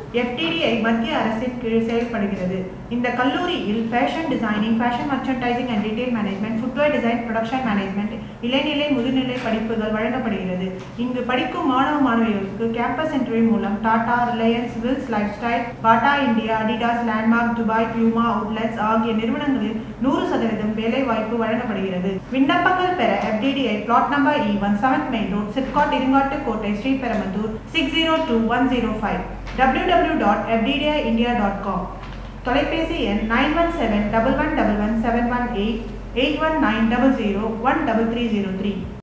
FTDI மத்திய அரசின் கீழ் செயல்படுகிறது இந்த கல்லூரியில் fashion designing fashion merchandising and retail management footwear design production management இளநிலை முதுநிலை படிப்புகள் வழங்கப்படுகிறது இங்கு படிக்கும் மாணவ மாணவிகளுக்கு கேம்பஸ் இன்டர்வியூ மூலம் Tata Reliance Wills lifestyle Bata India Adidas Landmark Dubai Puma outlets ஆகிய நிறுவனங்களில் நூறு சதவீதம் வேலை வாய்ப்பு வழங்கப்படுகிறது விண்ணப்பங்கள் பெற FDDI plot number E one seventh main road SIPCOT Irungattukottai Sriperumbudur six zero two one zero five W W dot FDDI India dot com தொலைபேசி எண் nine one seven double one double one seven one eight eight one nine double zero one double three zero three